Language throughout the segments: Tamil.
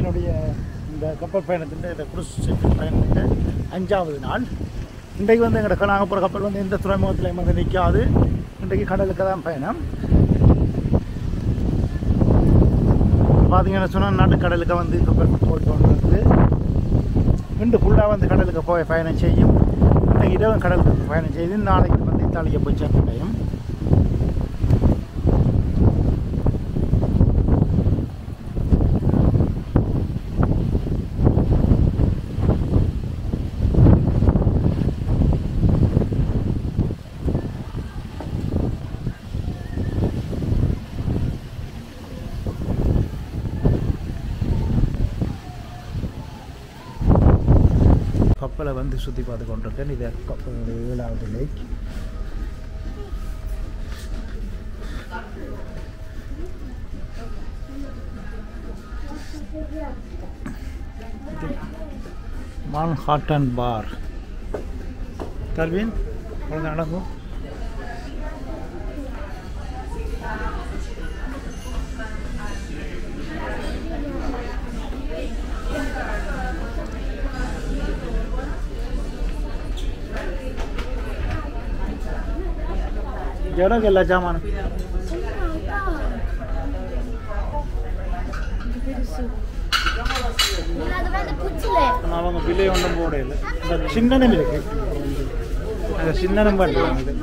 என்னுடைய இந்த கப்பல் பயணத்தின் இந்த குருஸ் பயணத்தின் அஞ்சாவது நாள் இன்றைக்கு வந்து எங்களோட நாங்கள் போகிற கப்பல் வந்து எந்த துறைமுகத்திலையும் வந்து நிற்காது இன்றைக்கு கடலுக்கு தான் பயணம் பார்த்தீங்கன்னு சொன்னால் நடுக்கடலுக்கு வந்து கப்பல் போயிட்டு கொண்டிருக்கு இன்று ஃபுல்லாக வந்து கடலுக்கு போய் பயணம் செய்யும் இன்றைக்கு இரவு கடலுக்கு பயணம் செய்து நாளைக்கு வந்து இத்தாலியை போய் சேர்க்கையும் கப்பலை வந்து சுற்றி பார்த்து கொண்டிருக்கேன் இது கப்பலுடைய ஏழாவது லேக் மான்ஹாட்டன் பார் கல்வின் ஒழுங்கு நடக்கும் ஜடம் எல்லா சாமான் அவங்க பில்லே ஒன்றும் போட இல்லை இந்த சின்னனம் இருக்கு அந்த சின்னனம் பண்ணுறாங்க இது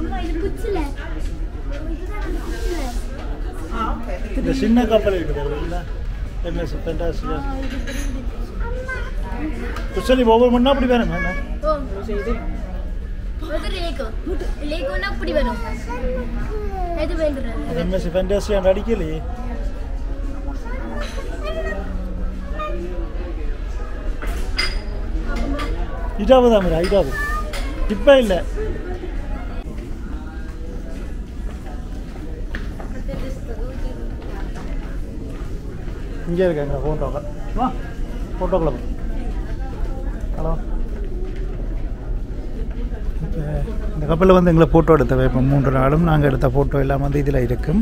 இந்த சின்ன கப்பல் இருக்குது இல்லை எம்எஸ் பெண்டாசியா குச்சலி ஒவ்வொரு மணி அப்படி வேணும் என்ன லேகோனா அப்படி வரும் எது வேண்டுறது எம்எஸ் பெண்டாசியா அடிக்கலையே இடாவு தான் இடாவு இப்போ இல்லை இங்கே இருக்காங்க ஃபோட்டோக்கள் வா ஃபோட்டோக்கள் ஹலோ இப்போ இந்த கப்பலில் வந்து எங்களை ஃபோட்டோ எடுத்த இப்போ மூன்று நாளும் நாங்கள் எடுத்த ஃபோட்டோ எல்லாம் வந்து இதில் இருக்கும்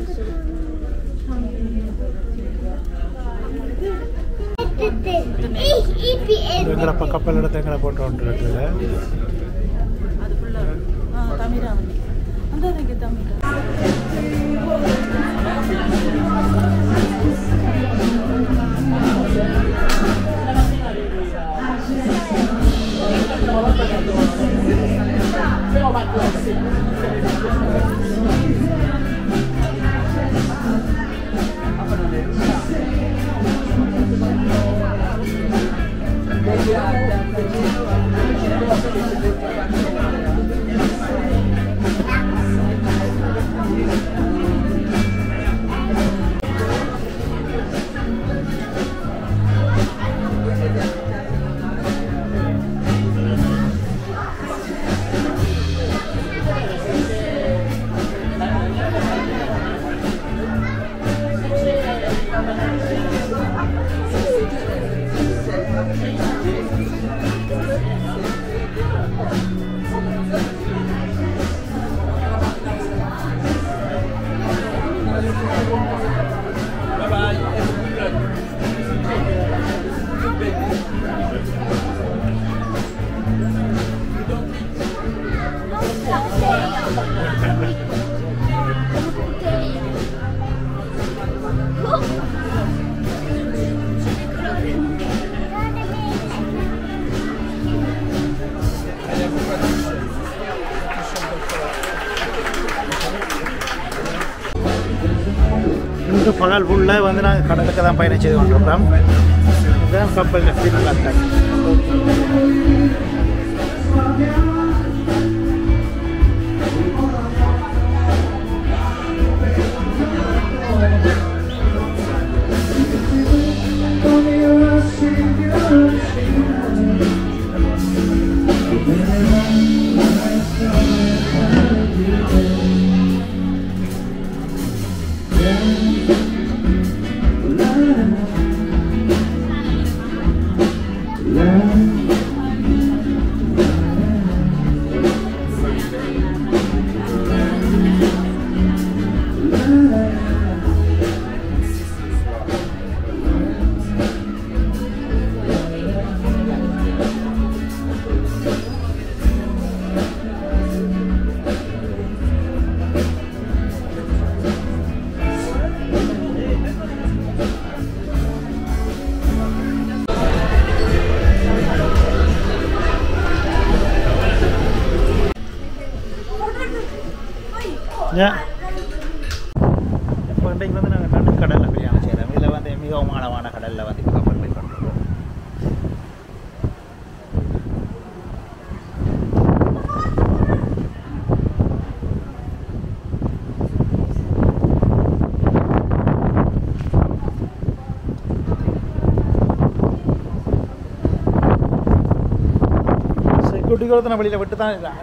எங்களை இப்போ கப்பல் எடுத்து எங்களை ஃபோட்டோ ஒன்று இருக்குது அது ஃபுல்லாக தமிழா வந்து அந்த இருக்கு தமிழா இன்று பகல் ஃபுல்லாக வந்து நாங்கள் கடலுக்கு தான் பயணம் செய்து கொண்டிருக்கிறோம் இதுதான் கப்பல் ஃபீல் கத்தல் ஏன் இப்போ இன்றைக்கு வந்து நாங்கள் நடுக்கடலில் பிரயாணம் செய்கிறோம் இதில் வந்து மிகவும் ஆழமான கடலில் வந்து இப்போ கப்பல் போய் கொண்டிருக்கோம் செக்யூரிட்டி கூட நான் வெளியில் விட்டு தான் இருக்காங்க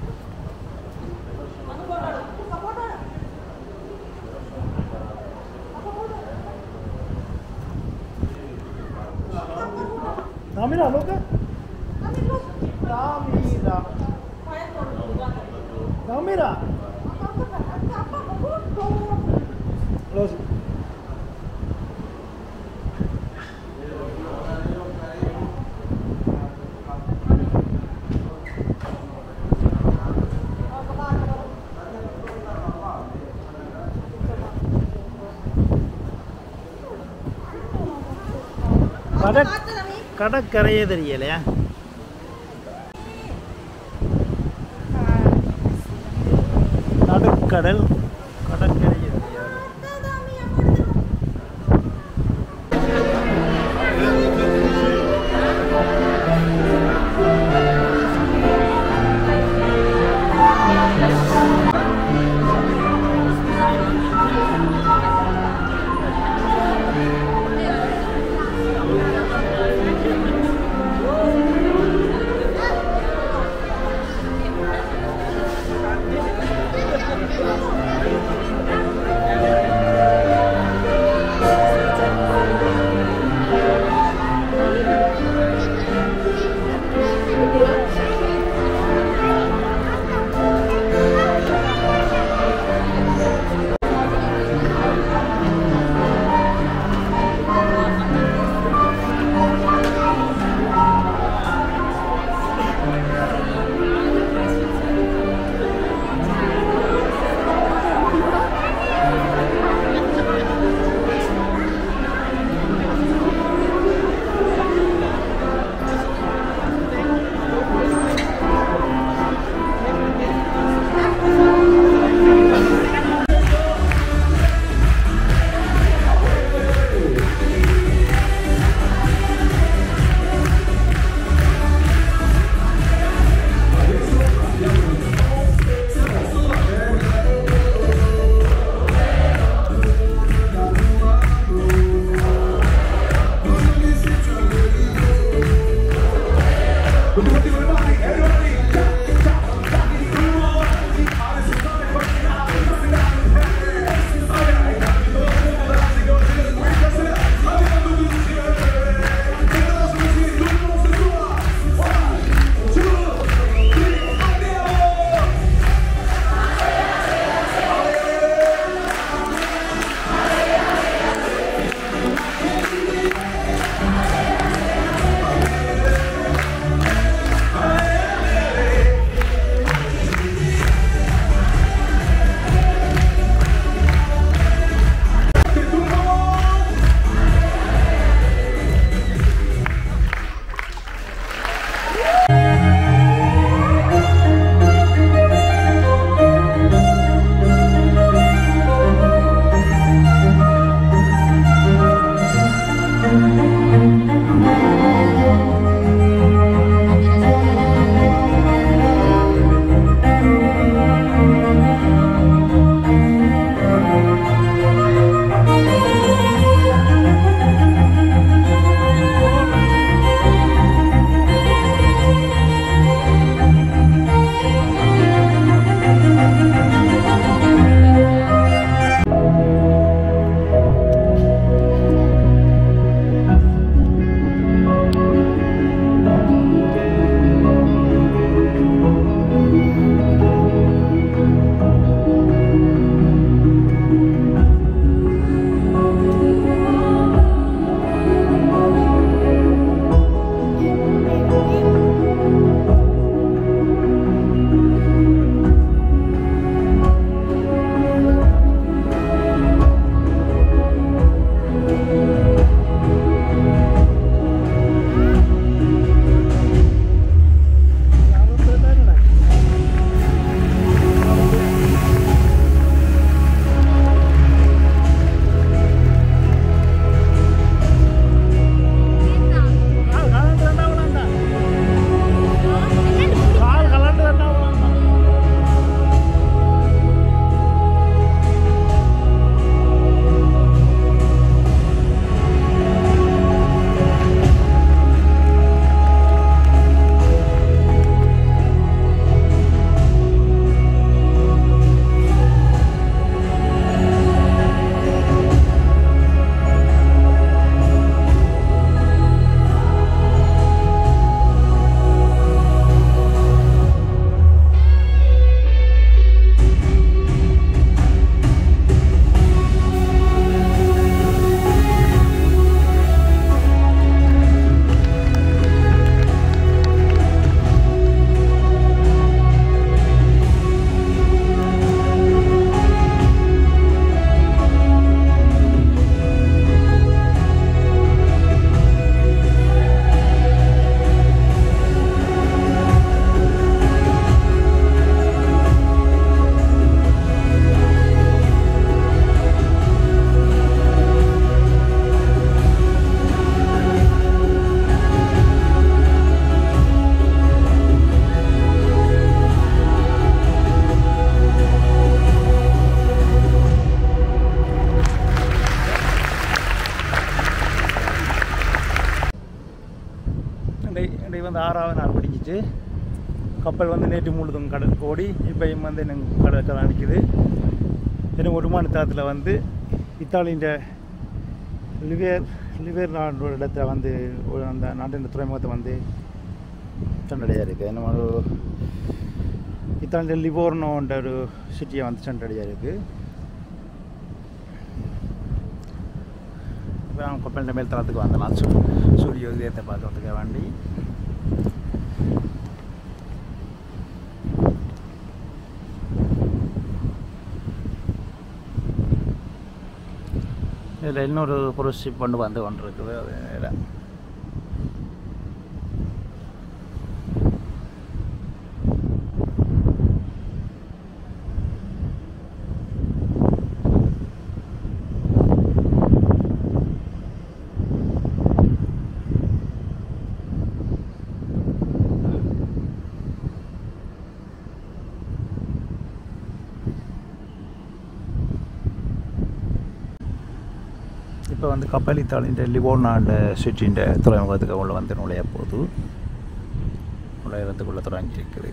Namira, look. Namira. Namira. Close. கடற் கடற்கரையே தெரியலையா நடுக்கடல் கடற்கரையே தெரியாது இன்றைக்கு வந்து ஆறாவது நாள் பிடிச்சிச்சு கப்பல் வந்து நேற்று முழுதும் கடலுக்கு ஓடி இப்போயும் வந்து எனக்கு கடலுக்கு தான் நிற்குது இன்னும் ஒரு தளத்தில் வந்து இத்தாலியின் லிவேர் லிவேர் நாடு இடத்துல வந்து ஒரு அந்த நாட்டின் துறைமுகத்தை வந்து சென்றடையாக இருக்குது இன்னும் ஒரு இத்தாலியின் லிவோர்னோன்ற ஒரு சிட்டியை வந்து சென்றடையாக இருக்குது இப்போ நான் கப்பலின் மேல் தளத்துக்கு வந்தலாம் சூ சூரிய உதயத்தை பார்க்கறதுக்கு வேண்டி இதில் இன்னொரு புரட்சி கொண்டு வந்து கொண்டு இருக்குது அது வேற. இப்போ வந்து கப்பலித்தாளின் லிவோனாண்ட சிட்டின் துறைமுகத்துக்கு உள்ள வந்து நுழைய போகுது நுழையிறதுக்குள்ளே தொடங்கி இருக்குது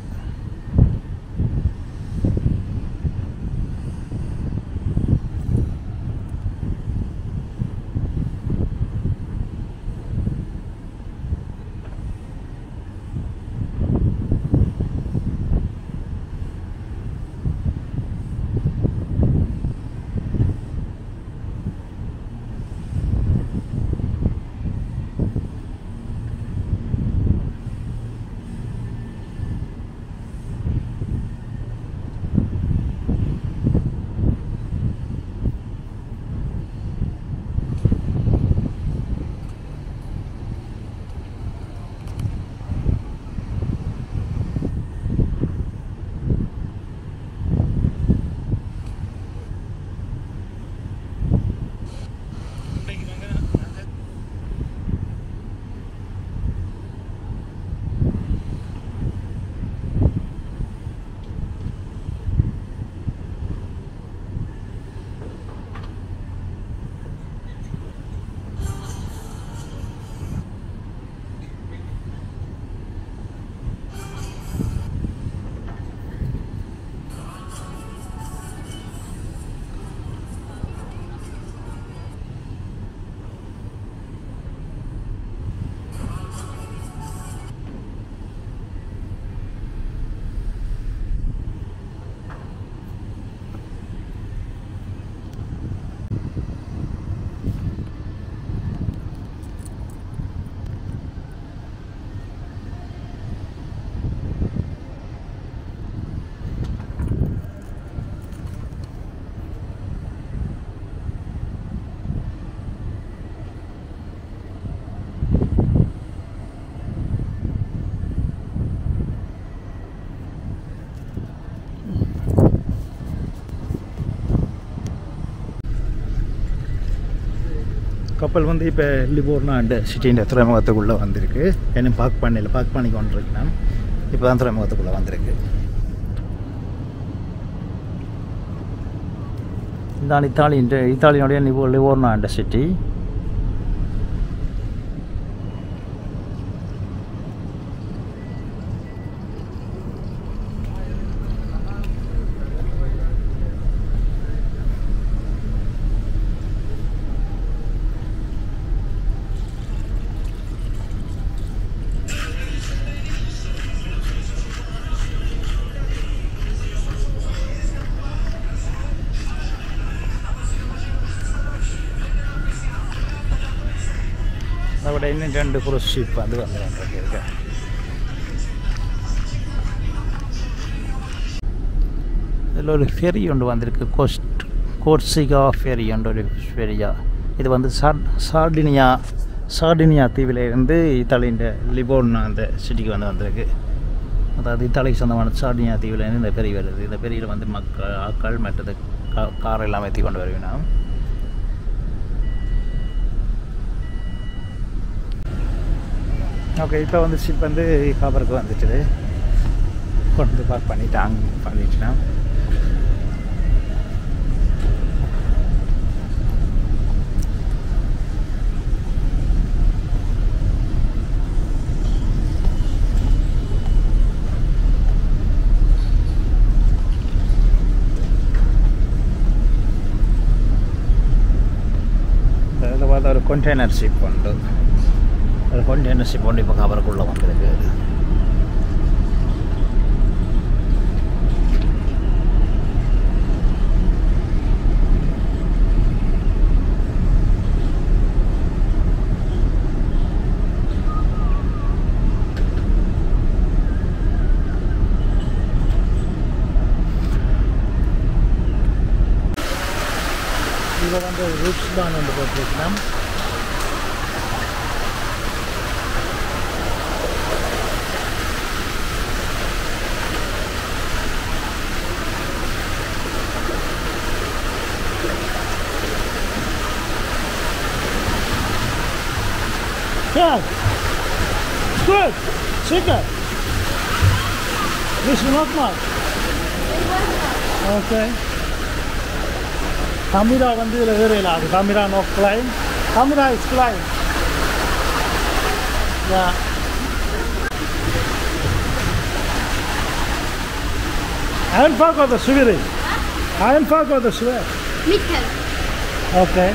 கப்பல் வந்து இப்போ லிபோர்னாண்டு சிட்டியின் துறைமுகத்துக்குள்ளே வந்திருக்கு என்ன பார்க் பண்ணல பார்க் பண்ணி கொண்டிருக்கேன் இப்போ தான் துறைமுகத்துக்குள்ளே வந்திருக்கு இதான் இத்தாலியின் இத்தாலியினுடைய லிவோ லிவோர்னாண்ட சிட்டி அதோட இன்னும் ரெண்டு குரூஸ் ஷிப் வந்து வந்து கொண்டிருக்கு இதில் ஒரு ஃபெரி ஒன்று வந்திருக்கு கோஸ்ட் கோர்சிகா ஃபெரி என்ற ஒரு ஃபெரியா இது வந்து சார் சார்டினியா சார்டினியா தீவில் இருந்து இத்தாலியின் லிபோன் அந்த சிட்டிக்கு வந்து வந்திருக்கு அதாவது இத்தாலிக்கு சொந்தமான சார்டினியா தீவில் இருந்து இந்த பெரிய வருது இந்த பெரியில் வந்து மக்கள் ஆட்கள் மற்றது கா கார் எல்லாம் ஏற்றி கொண்டு வருவீங்கன்னா ஓகே இப்போ வந்து ஷிப் வந்து காபருக்கு வந்துட்டுது கொண்டு வந்து பார்க் பண்ணிட்டாங்க பண்ணிட்டுனா கொண்டெய்னர் ஷிப் உண்டு ஒரு கொண்டெய்னர் ஷிப் உண்டு இப்போ கவருக்குள்ளே வந்திருக்கு இதை வந்து ரூட்ஸ் தான் வந்து போட்டிருக்கலாம் Good. Good. Super. This is not much. Okay. தமிழா வந்து இதில் வேறு இல்லை அது தமிழா நோ கிளைம் தமிழா is claim Einfach oder schwierig? Einfach oder schwer? Mittel. Okay.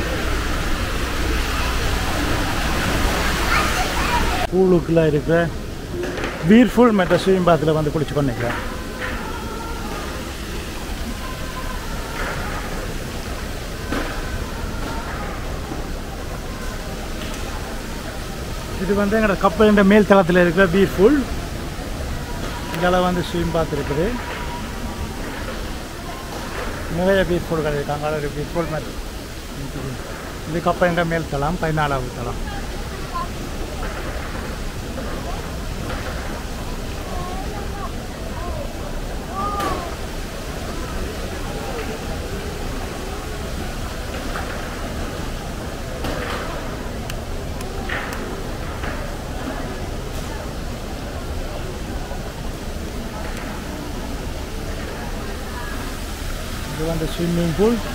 பூலுக்குள்ள இருக்கிற வீர்ஃபுல் மெட்ட ஸ்விம் பாத்தில் வந்து குளிச்சு கொண்டிருக்கிறேன் இது வந்து எங்களோட கப்பலின் மேல் தளத்தில் இருக்கிற வீர்ஃபுல் இங்கெல்லாம் வந்து ஸ்விம் பாத் இருக்குது நிறைய பீர்ஃபுல்கள் இருக்காங்க ஒரு பீர்ஃபுல் மாதிரி இது கப்பலின் மேல் தளம் பதினாலாவது தளம் இது வந்து ஸ்விம்மிங் பூல்